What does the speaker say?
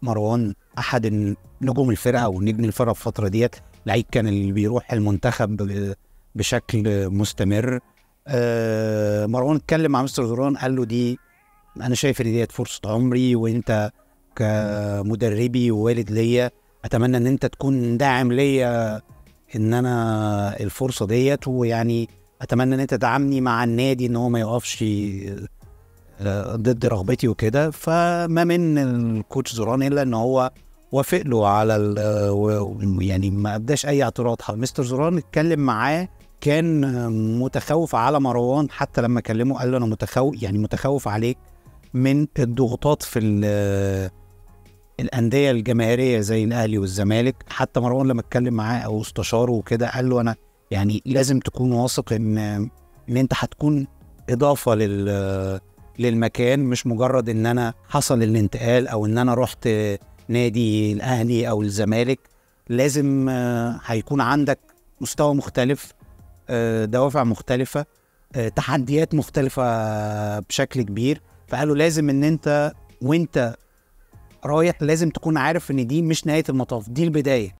مروان احد نجوم الفرقه او نجم الفرقه في الفتره ديت لعيب كان اللي بيروح المنتخب ب- بشكل مستمر آه، مروان اتكلم مع مستر زوران قال له دي انا شايف ان ديت فرصه عمري وانت كمدربي ووالد ليا اتمنى ان انت تكون داعم ليا ان انا الفرصه ديت ويعني اتمنى ان انت تدعمني مع النادي ان هو ما يقفش آه، ضد رغبتي وكده فما من الكوتش زوران الا ان هو وافق له على ال- آه، و- يعني ما ابداش اي اعتراض مستر زوران اتكلم معاه كان آه، متخوف على مروان حتى لما كلمه قال له انا متخوف يعني متخوف عليك من الضغوطات في ال- الانديه الجماهيريه زي الاهلي والزمالك حتى مروان لما اتكلم معاه او استشاره وكده قال له انا يعني لازم تكون واثق ان ان انت هتكون اضافه لل للمكان مش مجرد ان انا حصل الانتقال او ان انا رحت نادي الاهلي او الزمالك لازم آه، هيكون عندك مستوى مختلف آه، دوافع مختلفه آه، تحديات مختلفه بشكل كبير فقالوا لازم ان انت وانت رايح لازم تكون عارف ان دي مش نهايه المطاف دي البدايه